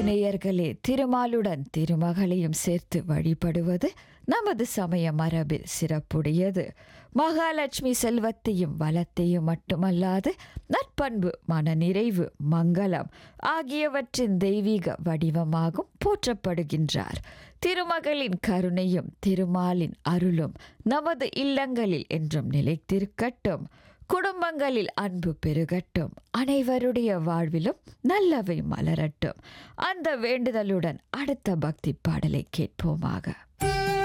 நேயர்களே திருமாலுடன் திருமகளையும் சேர்த்து வழிபடுவது நமது சமய மரபில் சிறப்புடையது மகாலட்சுமி செல்வத்தையும் வளத்தையும் மட்டுமல்லாது நற்பண்பு மனநிறைவு மங்களம் ஆகியவற்றின் தெய்வீக வடிவமாகும் போற்றப்படுகின்றார் திருமகளின் கருணையும் திருமாலின் அருளும் நமது இல்லங்களில் என்றும் நிலைத்திருக்கட்டும் குடும்பங்களில் அன்பு பெருகட்டும் அனைவருடைய வாழ்விலும் நல்லவை மலரட்டும் அந்த வேண்டுதலுடன் அடுத்த பக்தி பாடலை கேட்போமாக